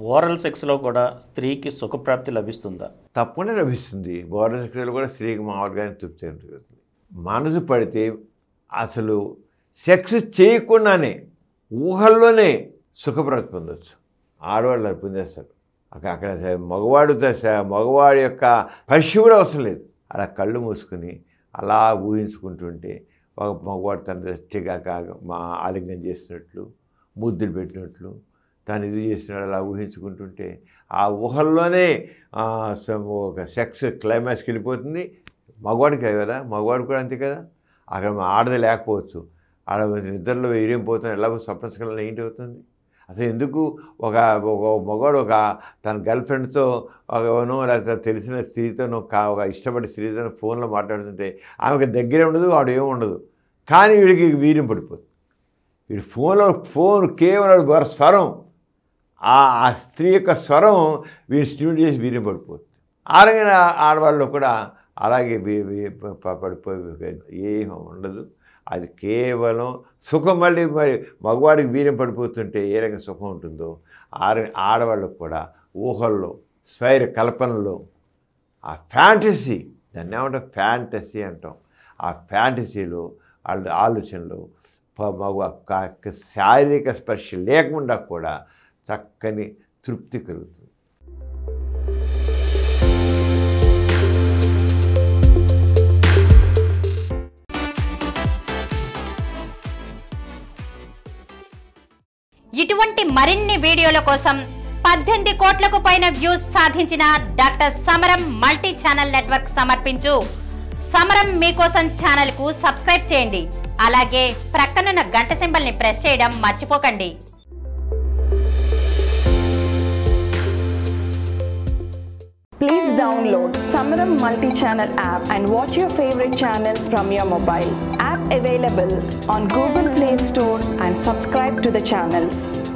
Oral సెక్స్లో కూడా స్త్రీకి సుఖప్రాప్తి లభిస్తుందా తప్పకుండా లభిస్తుంది బోర్డర్ సెక్స్లో కూడా స్త్రీకి మామూలుగానే తృప్తి ఉంటుంది మనసు పడితే అసలు సెక్స్ చేయకుండానే ఊహల్లోనే సుఖప్రాప్తి పొందొచ్చు ఆడవాళ్ళు అది పొందేస్తారు అక్కడ అక్కడ స- మగవాడు ద- స- మగవాడి యొక్క స్పర్శ కూడా అవసరం లేదు అలా కళ్ళు మూసుకుని అలా ఊహించుకుంటుంటే ఒక మగవాడు తన దృష్టిగా కాగా మా ఆలింగనం చేసినట్లు ముద్దులు పెట్టినట్లు తను ఇది చేసినాడు అలా ఊహించుకుంటుంటే ఆ ఊహల్లోనే ఆ, స- ఒక సెక్స్ క్లైమాక్స్కి వెళ్ళిపోతుంది మగవాడికి అది కదా మగవాడు కూడా అంతే కదా అక్కడ మా ఆడది లేకపోవచ్చు ఆడ నిద్రలో వేరేం పోతుంది ఎలా స్వప్నస్కలం ఏంటి అవుతుంది అసలు ఎందుకు ఒక ఒక మగవాడు ఒక తన గర్ల్ ఫ్రెండ్తో ఒకనో లేకపోతే తెలిసిన స్త్రీతోనో కా ఒక ఇష్టపడే స్త్రీతో ఫోన్లో మాట్లాడుతుంటే ఆమెకు దగ్గరే ఉండదు వాడు ఏమి ఉండదు కానీ వీడికి వీర్యం పడిపోతుంది వీడి ఫోన్లో ఫోన్ కేవలం వారి స్వరం ఆ ఆ స్త్రీ యొక్క స్వరం వీరు స్టిమ్యులేట్ చేసి వీర్యం పడిపోతుంది ఆ రకంగా ఆడవాళ్ళు కూడా అలాగే వీ- వీ- ప- పడిపోయి ఏం ఉండదు అది కేవలం సుఖం మళ్ళీ మరి మగవాడికి వీర్యం పడిపోతుంటే ఏ రకంగా సుఖం ఉంటుందో ఆ ర- ఆడవాళ్ళకు కూడా ఊహల్లో స్వైర కల్పనలో ఆ ఫ్యాంటసీ దాన్ని ఏమంటాం ఫ్యాంటసీ అంటాం ఆ ఫ్యాంటసీలో వాళ్ళ ఆలోచనలు ప- మగ క- శారీరక స్పర్శ లేకుండా కూడా చక్కని తృప్తి కలుగుతుంది ఇటువంటి మరిన్ని వీడియోల కోసం పద్దెనిమిది కోట్లకు పైన వ్యూస్ సాధించిన డాక్టర్ సమరం మల్టీ ఛానల్ నెట్వర్క్ సమర్పించు సమరం మీకోసం ఛానల్ కు సబ్స్క్రైబ్ చేయండి అలాగే ప్రక్కనున్న గంట సింబల్ ని ప్రెస్ చేయడం మర్చిపోకండి Please download Samaram multi-channel app and watch your favorite channels from your mobile. App available on Google Play Store and subscribe to the channels.